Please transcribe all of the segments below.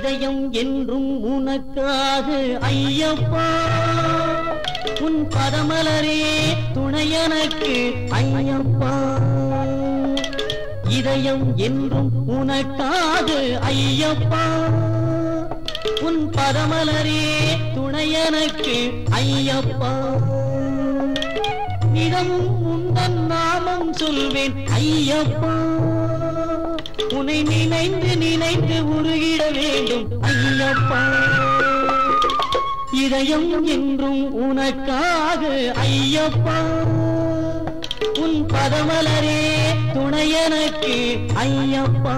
இதயம் என்றும் உனக்காக ஐயப்பா உன் பதமலரே துணையனக்கு ஐயப்பா இதயம் என்றும் உனக்காக ஐயப்பா உன் பதமலரே துணையனக்கு ஐயப்பா நிதமும் உந்தன் நாமம் சொல்வேன் ஐயப்பா உன்னை நினைந்து நினைந்து உருகிட வேண்டும் ஐயப்பா இதயம் என்றும் உனக்காக ஐயப்பா உன் பதமலரே துணையனக்கு ஐயப்பா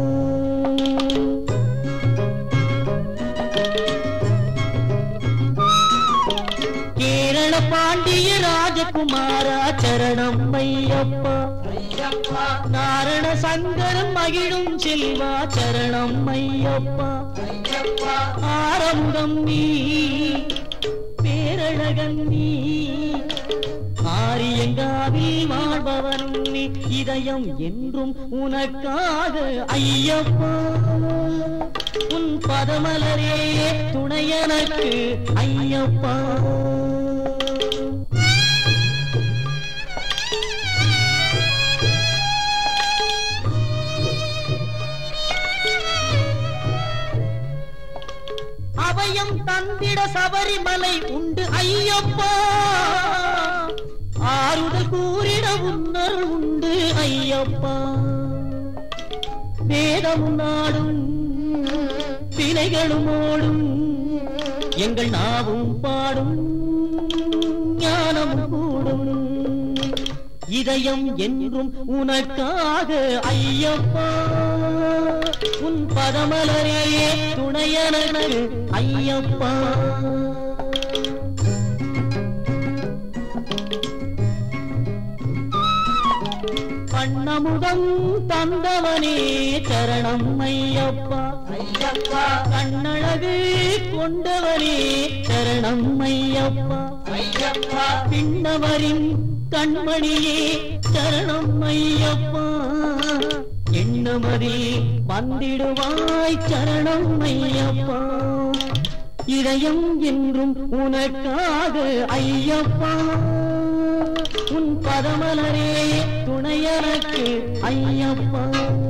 கேரள பாண்டிய ராஜகுமாரா சரணம் ஐயப்பா நாரண சங்கரன் மகிழும் செல்வா சரணம் ஐயப்பா ஆரமுகம் நீ பேரழகன் நீ ஆரியங்காவில் வாழ்பவன் நீ இதயம் என்றும் உனக்காக ஐயப்பா உன் பதமலரே துணையனக்கு ஐயப்பா அபயம் தந்திட சபரிமலை உண்டு ஐயப்பா ஆறுதல் கூறிட உன்னர் உண்டு ஐயப்பா வேதம் நாடும் பிழைகளும் ஓடும் எங்கள் நாவும் பாடும் ஞானமும் கூடும் இதயம் என்றும் உனக்காக ஐயப்பா உன் பதமலரே துணையனக்கு ஐயப்பா கண்ணமுதம் தந்தவனே சரணம் ஐயப்பா ஐயப்பா கண்ணழகு கொண்டவனே சரணம் ஐயப்பா ஐயப்பா பின்னவரின் கண்மணியே சரணம் ஐயப்பா எண்ணமதில் வந்திடுவாய் சரணம் ஐயப்பா இதயம் என்றும் உனக்காக ஐயப்பா உன் பதமலரே துணையனக்கு ஐயப்பா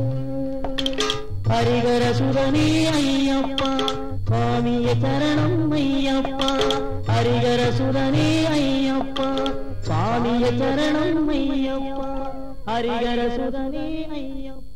ஹரிகர சுதனே ஐயப்பா சுவாமிய சரணம் ஐயப்பா ஹரிகர சுதனே ஐயப்பா சுவாமிய சரணம் ஐயப்பா ஹரிகர சுதனே ஐயப்பா